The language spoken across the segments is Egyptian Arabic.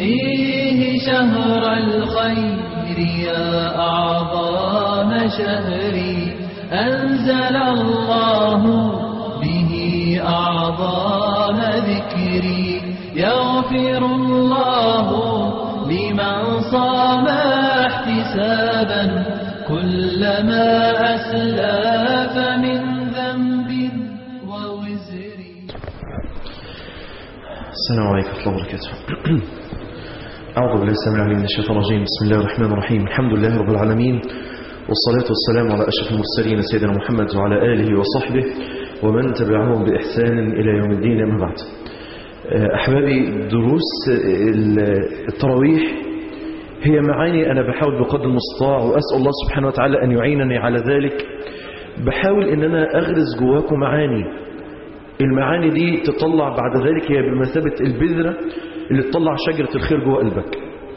فيه شهر الخير يا أعظم شهري أنزل الله به أعظم ذكري يغفر الله لمن صام احتسابا كلما أسلف من ذنب ووزر السلام عليكم ورحمة الله وبركاته أعوذ بالله السلام العليم من الشيطان الرجيم بسم الله الرحمن الرحيم الحمد لله رب العالمين والصلاة والسلام على أشرف المرسلين سيدنا محمد وعلى آله وصحبه ومن تبعهم بإحسان إلى يوم الدين أما بعد أحبابي دروس التراويح هي معاني أنا بحاول بقدر المستطاع وأسأل الله سبحانه وتعالى أن يعينني على ذلك بحاول أن أنا أغرز جواكم معاني المعاني دي تطلع بعد ذلك هي بمثابة البذرة اللي تطلع شجرة الخير جوه قلبك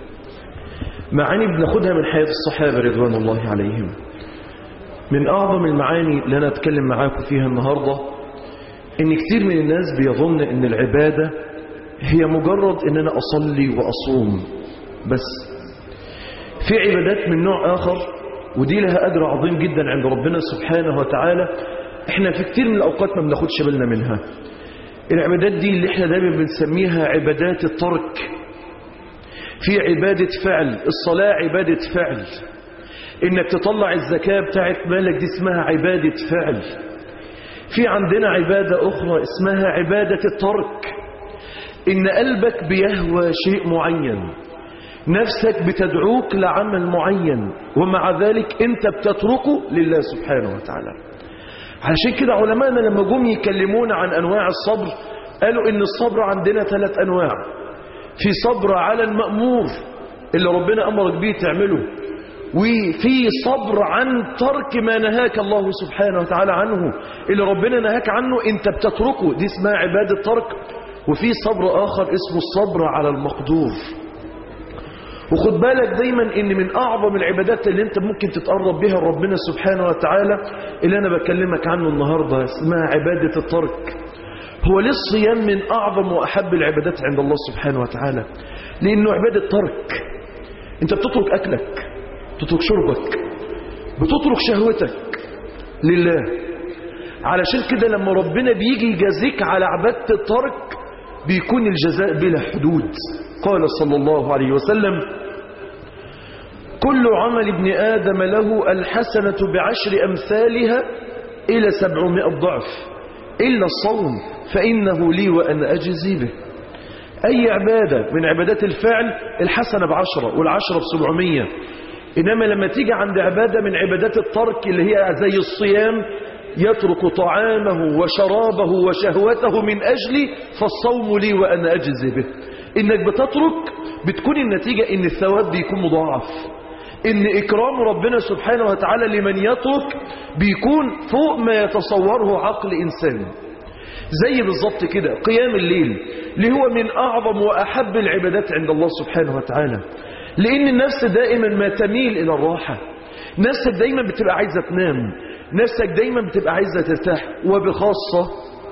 معاني بناخدها من حياة الصحابة رضوان الله عليهم من أعظم المعاني اللي أنا أتكلم معاكم فيها النهاردة إن كتير من الناس بيظن إن العبادة هي مجرد إن أنا أصلي وأصوم بس في عبادات من نوع آخر ودي لها أجر عظيم جدا عند ربنا سبحانه وتعالى احنا في كتير من الأوقات ما بناخدش بالنا منها العبادات دي اللي احنا دايما بنسميها عبادات الترك في عبادة فعل الصلاة عبادة فعل انك تطلع الزكاة بتاعت مالك دي اسمها عبادة فعل في عندنا عبادة اخرى اسمها عبادة الترك ان قلبك بيهوى شيء معين نفسك بتدعوك لعمل معين ومع ذلك انت بتتركه لله سبحانه وتعالى علشان كده علماءنا لما جم يكلمونا عن أنواع الصبر قالوا إن الصبر عندنا ثلاث أنواع في صبر على المأمور اللي ربنا أمرك بيه تعمله وفي صبر عن ترك ما نهاك الله سبحانه وتعالى عنه اللي ربنا نهاك عنه انت بتتركه دي اسمها عبادة ترك وفي صبر آخر اسمه الصبر على المقدور وخد بالك دايما ان من اعظم العبادات اللي انت ممكن تتقرب بها ربنا سبحانه وتعالى اللي انا بكلمك عنه النهاردة اسمها عبادة الترك هو ليه الصيام من اعظم واحب العبادات عند الله سبحانه وتعالى لانه عبادة ترك انت بتترك اكلك بتترك شربك بتترك شهوتك لله علشان كده لما ربنا بيجي يجازيك على عبادة الترك بيكون الجزاء بلا حدود قال صلى الله عليه وسلم كل عمل ابن آدم له الحسنة بعشر أمثالها إلى سبعمائة ضعف إلا الصوم فإنه لي وأنا أجزي به أي عبادة من عبادات الفعل الحسنة بعشرة والعشرة بسبعمية إنما لما تيجي عند عبادة من عبادات الترك اللي هي زي الصيام يترك طعامه وشرابه وشهوته من أجلي فالصوم لي وأنا أجزي به إنك بتترك بتكون النتيجة إن الثواب بيكون مضاعف إن إكرام ربنا سبحانه وتعالى لمن يترك بيكون فوق ما يتصوره عقل إنسان زي بالظبط كده قيام الليل اللي هو من أعظم وأحب العبادات عند الله سبحانه وتعالى لأن النفس دائما ما تميل إلى الراحة نفسك دايما بتبقى عايزة تنام نفسك دايما بتبقى عايزة ترتاح وبخاصة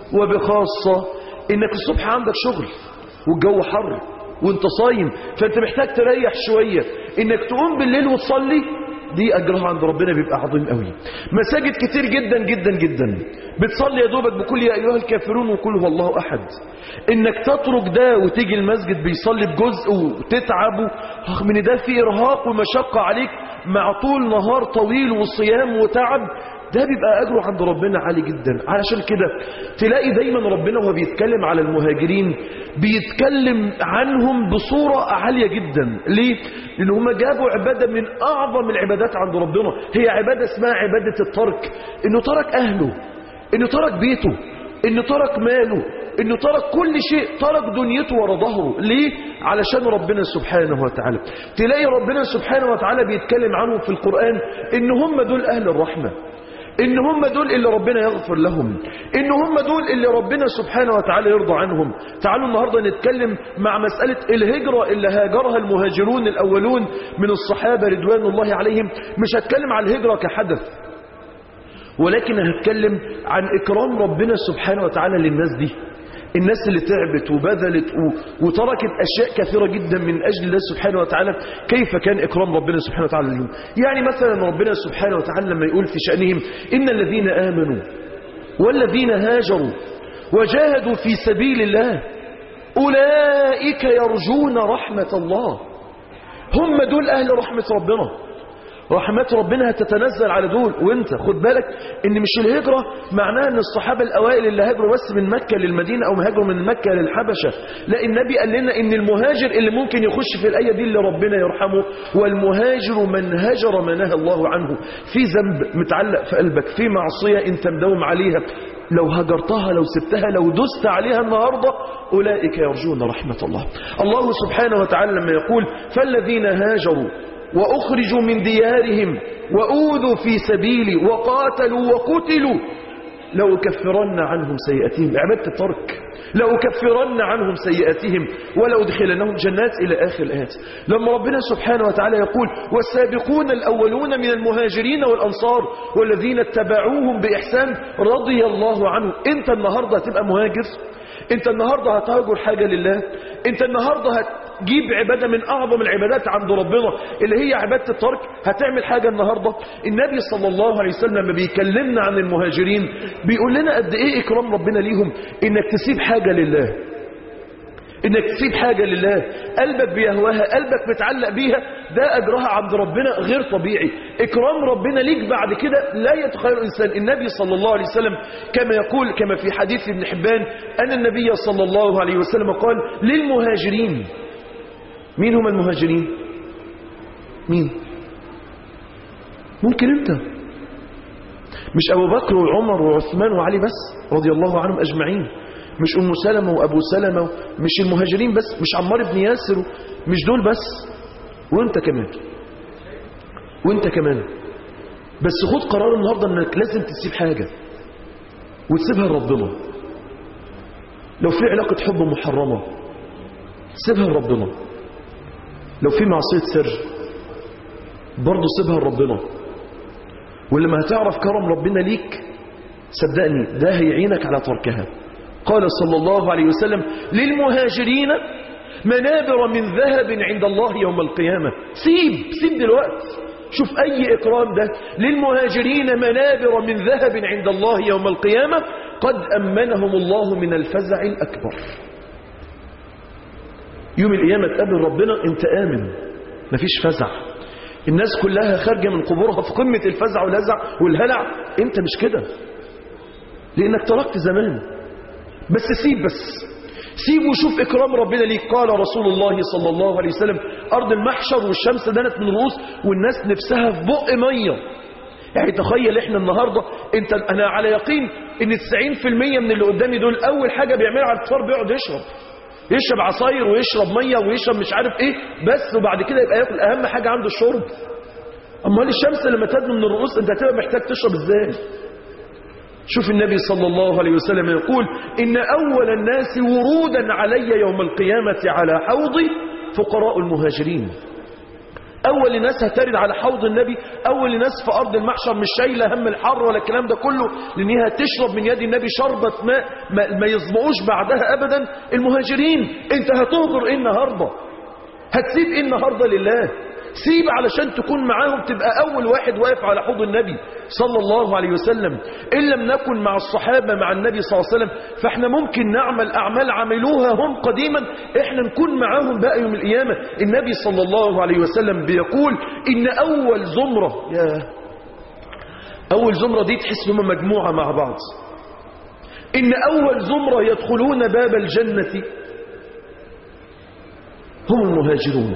وبخاصة إنك الصبح عندك شغل والجو حر وانت صايم فانت محتاج تريح شوية انك تقوم بالليل وتصلي دي اجرها عند ربنا بيبقى عظيم قوي مساجد كتير جدا جدا جدا بتصلي يا دوبك بكل يا ايها الكافرون وكل هو الله احد انك تترك ده وتيجي المسجد بيصلي بجزء وتتعب رغم ان ده فيه ارهاق ومشقة عليك مع طول نهار طويل وصيام وتعب ده بيبقى أجره عند ربنا عالي جدا علشان كده تلاقي دايما ربنا وهو بيتكلم على المهاجرين بيتكلم عنهم بصورة عالية جدا ليه؟ لأن هم جابوا عبادة من أعظم العبادات عند ربنا هي عبادة اسمها عبادة الترك إنه ترك أهله إنه ترك بيته إنه ترك ماله إنه ترك كل شيء ترك دنيته ورا ظهره ليه؟ علشان ربنا سبحانه وتعالى تلاقي ربنا سبحانه وتعالى بيتكلم عنهم في القرآن إن هم دول أهل الرحمة ان هم دول اللي ربنا يغفر لهم ان هم دول اللي ربنا سبحانه وتعالى يرضى عنهم تعالوا النهاردة نتكلم مع مسألة الهجرة اللي هاجرها المهاجرون الاولون من الصحابة رضوان الله عليهم مش هتكلم عن الهجرة كحدث ولكن هتكلم عن اكرام ربنا سبحانه وتعالى للناس دي الناس اللي تعبت وبذلت و- وتركت أشياء كثيرة جدا من أجل الله سبحانه وتعالى كيف كان إكرام ربنا سبحانه وتعالى لهم يعني مثلا ربنا سبحانه وتعالى لما يقول في شأنهم إن الذين آمنوا والذين هاجروا وجاهدوا في سبيل الله أولئك يرجون رحمة الله هم دول أهل رحمة ربنا رحمة ربنا هتتنزل على دول وانت خد بالك ان مش الهجرة معناها ان الصحابة الاوائل اللي هاجروا بس من مكة للمدينة او هاجروا من مكة للحبشة لا النبي قال لنا ان المهاجر اللي ممكن يخش في الاية دي اللي ربنا يرحمه والمهاجر من هجر ما نهى الله عنه في ذنب متعلق في قلبك في معصية انت مداوم عليها لو هجرتها لو سبتها لو دست عليها النهاردة أولئك يرجون رحمة الله الله سبحانه وتعالى لما يقول فالذين هاجروا وأخرجوا من ديارهم وأوذوا في سبيلي وقاتلوا وقتلوا لأكفرن عنهم سيئاتهم عبادة الترك لأكفرن عنهم سيئاتهم ولأدخلنهم جنات إلى آخر الآيات لما ربنا سبحانه وتعالى يقول والسابقون الأولون من المهاجرين والأنصار والذين اتبعوهم بإحسان رضي الله عنه أنت النهاردة هتبقى مهاجر أنت النهاردة هتهاجر حاجة لله أنت النهاردة هتجيب عبادة من أعظم العبادات عند ربنا اللي هي عبادة الترك هتعمل حاجة النهاردة النبي صلى الله عليه وسلم لما بيكلمنا عن المهاجرين بيقول لنا قد إيه إكرام ربنا ليهم إنك تسيب حاجة لله انك تسيب حاجة لله قلبك بيهواها قلبك متعلق بيها ده اجرها عند ربنا غير طبيعي اكرام ربنا ليك بعد كده لا يتخير الانسان النبي صلى الله عليه وسلم كما يقول كما في حديث ابن حبان ان النبي صلى الله عليه وسلم قال للمهاجرين مين هم المهاجرين مين ممكن انت مش ابو بكر وعمر وعثمان وعلي بس رضي الله عنهم اجمعين مش ام سلمة وابو سلمة مش المهاجرين بس مش عمار بن ياسر مش دول بس وانت كمان وانت كمان بس خد قرار النهارده انك لازم تسيب حاجة وتسيبها لربنا لو في علاقة حب محرمة سيبها لربنا لو في معصية سر برضه سيبها لربنا ولما هتعرف كرم ربنا ليك صدقني ده هيعينك على تركها قال صلى الله عليه وسلم للمهاجرين منابر من ذهب عند الله يوم القيامة سيب سيب دلوقتي شوف أي إكرام ده للمهاجرين منابر من ذهب عند الله يوم القيامة قد أمنهم الله من الفزع الأكبر يوم القيامة تقابل ربنا انت آمن مفيش فزع الناس كلها خارجة من قبورها في قمة الفزع والهزع والهلع انت مش كده لانك تركت زمان بس سيب بس سيب وشوف إكرام ربنا ليك قال رسول الله صلى الله عليه وسلم أرض المحشر والشمس دنت من الرؤوس والناس نفسها في بق مية يعني تخيل احنا النهاردة انت انا على يقين ان 90% من اللي قدامي دول اول حاجة بيعملها على الفطار بيقعد يشرب يشرب عصاير ويشرب مية ويشرب مش عارف ايه بس وبعد كده يبقى ياكل اهم حاجة عنده الشرب امال الشمس لما تدنو من الرؤوس انت هتبقى محتاج تشرب ازاي شوف النبي صلى الله عليه وسلم يقول إن أول الناس ورودا علي يوم القيامة على حوضي فقراء المهاجرين أول الناس هترد على حوض النبي أول الناس في أرض المحشر مش شايلة هم الحر ولا الكلام ده كله لأنها تشرب من يد النبي شربة ماء ما, ما يظمؤوش بعدها أبدا المهاجرين أنت هتهجر إيه النهاردة هتسيب إيه النهاردة لله سيب علشان تكون معاهم تبقى أول واحد واقف على حوض النبي صلى الله عليه وسلم إن لم نكن مع الصحابة مع النبي صلى الله عليه وسلم فإحنا ممكن نعمل أعمال عملوها هم قديما إحنا نكون معاهم بقى يوم القيامة النبي صلى الله عليه وسلم بيقول إن أول زمرة يا أول زمرة دي تحس هم مجموعة مع بعض إن أول زمرة يدخلون باب الجنة هم المهاجرون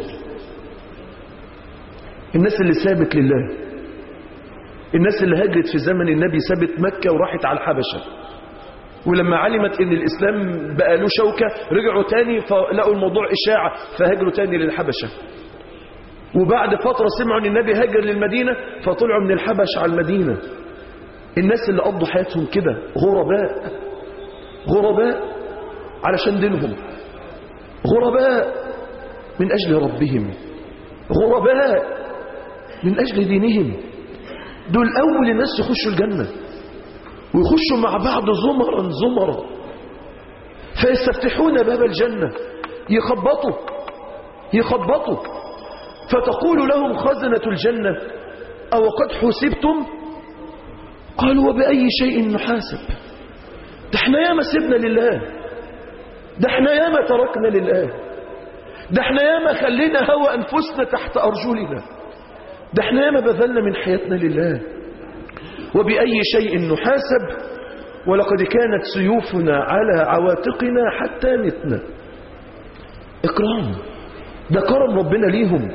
الناس اللي سابت لله الناس اللي هاجرت في زمن النبي سابت مكة وراحت على الحبشة ولما علمت ان الاسلام بقى له شوكة رجعوا تاني فلقوا الموضوع اشاعة فهاجروا تاني للحبشة وبعد فترة سمعوا ان النبي هاجر للمدينة فطلعوا من الحبش على المدينة الناس اللي قضوا حياتهم كده غرباء غرباء علشان دينهم غرباء من اجل ربهم غرباء من أجل دينهم دول أول الناس يخشوا الجنة ويخشوا مع بعض زمرا زمرا فيستفتحون باب الجنة يخبطوا يخبطوا فتقول لهم خزنة الجنة أو قد حسبتم قالوا وبأي شيء نحاسب ده احنا ياما سيبنا لله ده احنا ياما تركنا لله ده احنا ياما خلينا هوى أنفسنا تحت أرجلنا ده احنا ياما بذلنا من حياتنا لله وبأي شيء نحاسب ولقد كانت سيوفنا على عواتقنا حتى نتنا إكرام ده كرم ربنا ليهم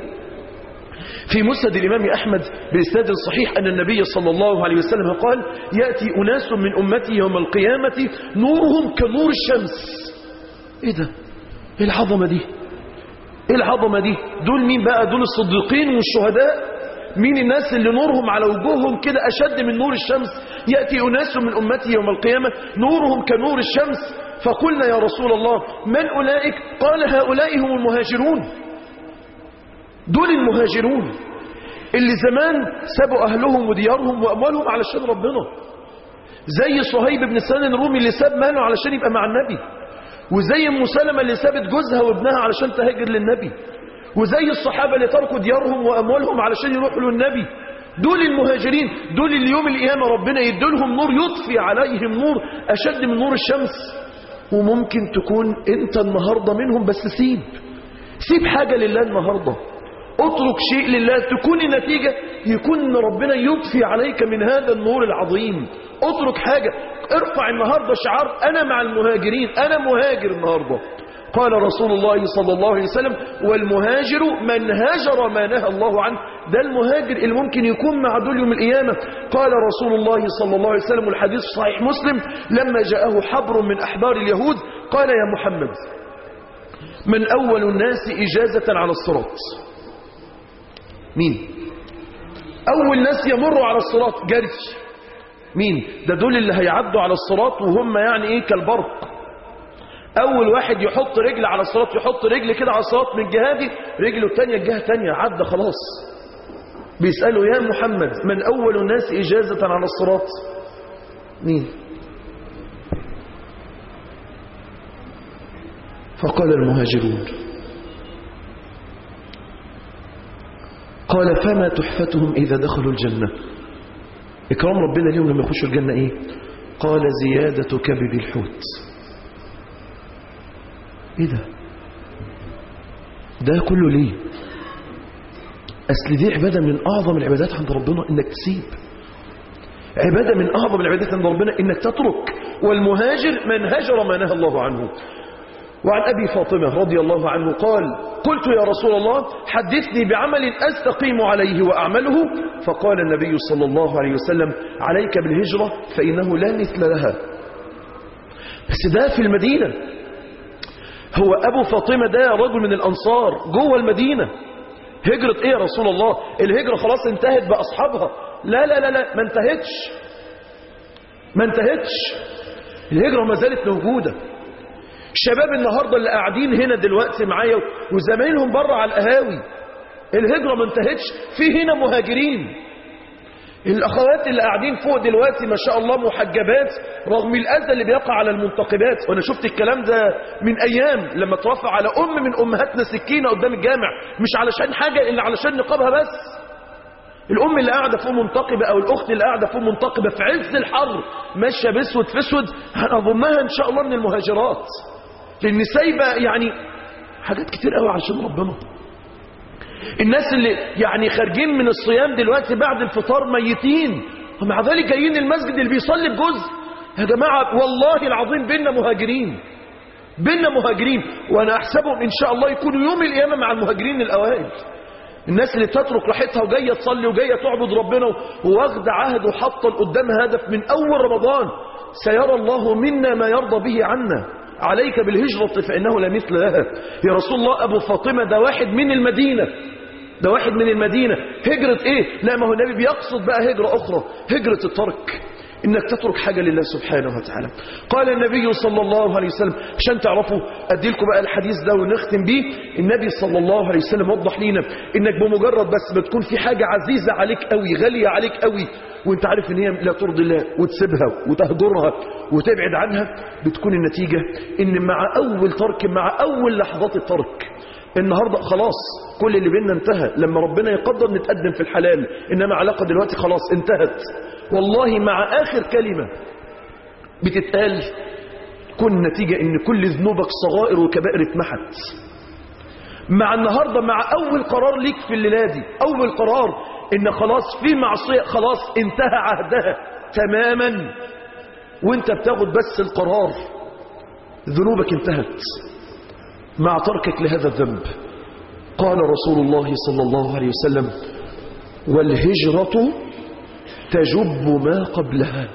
في مسند الإمام أحمد بإسناد صحيح أن النبي صلى الله عليه وسلم قال يأتي أناس من أمتي يوم القيامة نورهم كنور الشمس إيه ده إيه العظمة دي إيه العظمة دي دول مين بقى دول الصديقين والشهداء مين الناس اللي نورهم على وجوههم كده أشد من نور الشمس يأتي أناس من أمتي يوم القيامة نورهم كنور الشمس فقلنا يا رسول الله من أولئك قال هؤلاء هم المهاجرون دول المهاجرون اللي زمان سابوا أهلهم وديارهم وأموالهم علشان ربنا زي صهيب بن سنان الرومي اللي ساب ماله علشان يبقى مع النبي وزي ام سلمة اللي سابت جوزها وابنها علشان تهاجر للنبي وزي الصحابة اللي تركوا ديارهم وأموالهم علشان يروحوا للنبي دول المهاجرين دول اللي يوم القيامة ربنا يدولهم نور يطفي عليهم نور أشد من نور الشمس وممكن تكون انت النهاردة منهم بس سيب سيب حاجة لله النهاردة اترك شيء لله تكون النتيجة يكون ان ربنا يطفي عليك من هذا النور العظيم اترك حاجة ارفع النهاردة شعار انا مع المهاجرين انا مهاجر النهاردة قال رسول الله صلى الله عليه وسلم والمهاجر من هاجر ما نهى الله عنه ده المهاجر اللي ممكن يكون مع دول يوم القيامة قال رسول الله صلى الله عليه وسلم والحديث صحيح مسلم لما جاءه حبر من أحبار اليهود قال يا محمد من أول الناس إجازة على الصراط مين أول ناس يمروا على الصراط جري مين ده دول اللي هيعدوا على الصراط وهم يعني ايه كالبرق اول واحد يحط رجل على الصراط يحط رجل كده على الصراط من الجهه دي رجله الثانيه الجهه الثانيه عدى خلاص بيسالوا يا محمد من اول الناس اجازه على الصراط مين فقال المهاجرون قال فما تحفتهم اذا دخلوا الجنه اكرام ربنا ليهم لما يخشوا الجنه ايه قال زياده كبد الحوت ايه ده ده كله ليه اصل دي عباده من اعظم العبادات عند ربنا انك تسيب عباده من اعظم العبادات عند ربنا انك تترك والمهاجر من هجر ما نهى الله عنه وعن ابي فاطمه رضي الله عنه قال قلت يا رسول الله حدثني بعمل استقيم عليه واعمله فقال النبي صلى الله عليه وسلم عليك بالهجره فانه لا مثل لها بس ده في المدينه هو أبو فاطمة ده رجل من الأنصار جوه المدينة هجرة إيه يا رسول الله الهجرة خلاص انتهت بأصحابها لا لا لا لا ما انتهتش ما انتهتش الهجرة ما زالت موجودة الشباب النهاردة اللي قاعدين هنا دلوقتي معايا وزمايلهم بره على القهاوي الهجرة ما انتهتش في هنا مهاجرين الأخوات اللي قاعدين فوق دلوقتي ما شاء الله محجبات رغم الأذى اللي بيقع على المنتقبات وأنا شفت الكلام ده من أيام لما ترفع على أم من أمهاتنا سكينة قدام الجامع مش علشان حاجة إلا علشان نقابها بس الأم اللي قاعدة فوق منتقبة أو الأخت اللي قاعدة فوق منتقبة في عز الحر ماشية بسود في اسود هنضمها إن شاء الله من المهاجرات لأن سايبة يعني حاجات كتير قوي عشان ربنا الناس اللي يعني خارجين من الصيام دلوقتي بعد الفطار ميتين ومع ذلك جايين المسجد اللي بيصلي بجزء يا جماعة والله العظيم بيننا مهاجرين بيننا مهاجرين وانا احسبهم ان شاء الله يكونوا يوم القيامة مع المهاجرين الاوائل الناس اللي تترك راحتها وجاية تصلي وجاية تعبد ربنا وواخدة عهد وحاطة قدامها هدف من اول رمضان سيرى الله منا ما يرضى به عنا عليك بالهجرة فإنه لا مثل لها يا رسول الله أبو فاطمة ده واحد من المدينة ده واحد من المدينة هجرة ايه لا ما هو النبي بيقصد بقى هجرة اخرى هجرة الترك انك تترك حاجة لله سبحانه وتعالى قال النبي صلى الله عليه وسلم عشان تعرفوا اديلكم بقى الحديث ده ونختم بيه النبي صلى الله عليه وسلم وضح لينا انك بمجرد بس بتكون في حاجة عزيزة عليك قوي غالية عليك قوي وانت عارف ان هي لا ترضي الله وتسيبها وتهجرها وتبعد عنها بتكون النتيجة ان مع اول ترك مع اول لحظات الترك النهاردة خلاص كل اللي بيننا انتهى لما ربنا يقدر نتقدم في الحلال انما علاقة دلوقتي خلاص انتهت والله مع اخر كلمة بتتقال كن نتيجة ان كل ذنوبك صغائر وكبائر اتمحت مع النهاردة مع اول قرار ليك في الليلة دي اول قرار ان خلاص في معصية خلاص انتهى عهدها تماما وانت بتاخد بس القرار ذنوبك انتهت مع تركك لهذا الذنب قال رسول الله صلى الله عليه وسلم والهجرة تجب ما قبلها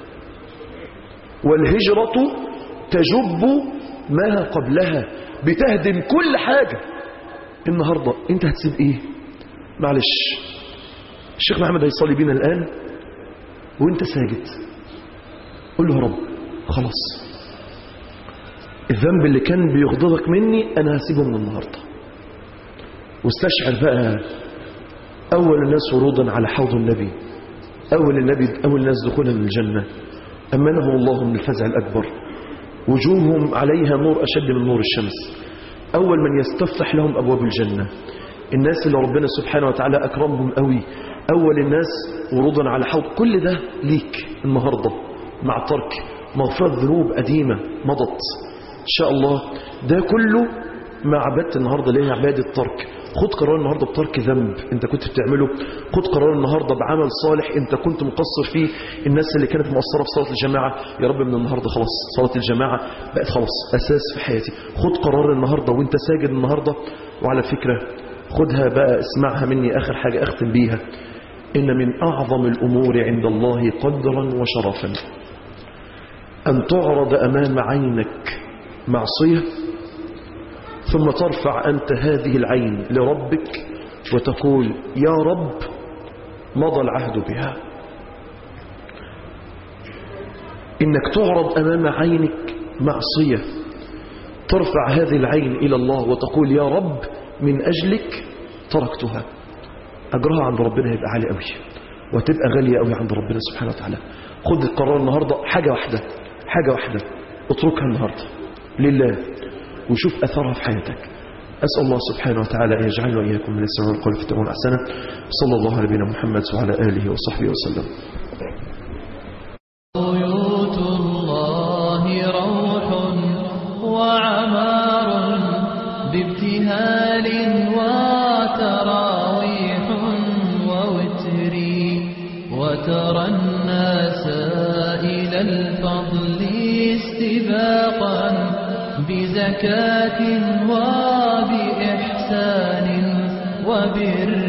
والهجرة تجب ما قبلها بتهدم كل حاجة النهاردة انت هتسيب ايه معلش الشيخ محمد هيصلي بينا الآن وانت ساجد قل له يا رب خلاص الذنب اللي كان بيغضبك مني انا هسيبه من النهاردة واستشعر بقى اول الناس ورودا على حوض النبي اول النبي اول الناس دخولا للجنة امنهم الله من الفزع الاكبر وجوههم عليها نور اشد من نور الشمس اول من يستفتح لهم ابواب الجنة الناس اللي ربنا سبحانه وتعالى اكرمهم قوي اول الناس ورودا على حوض كل ده ليك النهاردة مع ترك مغفرة ذنوب قديمة مضت إن شاء الله ده كله مع عبادة النهاردة اللي هي عبادة ترك خد قرار النهاردة بترك ذنب انت كنت بتعمله خد قرار النهاردة بعمل صالح انت كنت مقصر فيه الناس اللي كانت مقصرة في صلاة الجماعة يا رب من النهاردة خلاص صلاة الجماعة بقت خلاص أساس في حياتي خد قرار النهاردة وانت ساجد النهاردة وعلى فكرة خدها بقى اسمعها مني آخر حاجة أختم بيها إن من أعظم الأمور عند الله قدرا وشرفا أن تعرض أمام عينك معصية ثم ترفع أنت هذه العين لربك وتقول يا رب مضى العهد بها إنك تعرض أمام عينك معصية ترفع هذه العين إلى الله وتقول يا رب من أجلك تركتها أجرها عند ربنا يبقى عالي قوي وتبقى غالية قوي عند ربنا سبحانه وتعالى خد القرار النهاردة حاجة واحدة حاجة واحدة اتركها النهاردة لله وشوف أثرها في حياتك أسأل الله سبحانه وتعالى أن يجعلنا وإياكم من السماء والقول فتبعون أحسنه صلى الله على نبينا محمد وعلى آله وصحبه وسلم بيوت الله روح وعمار بابتهال وتراويح ووتر وترى الناس إلى الفضل استباقا بزكاة وبإحسان وبر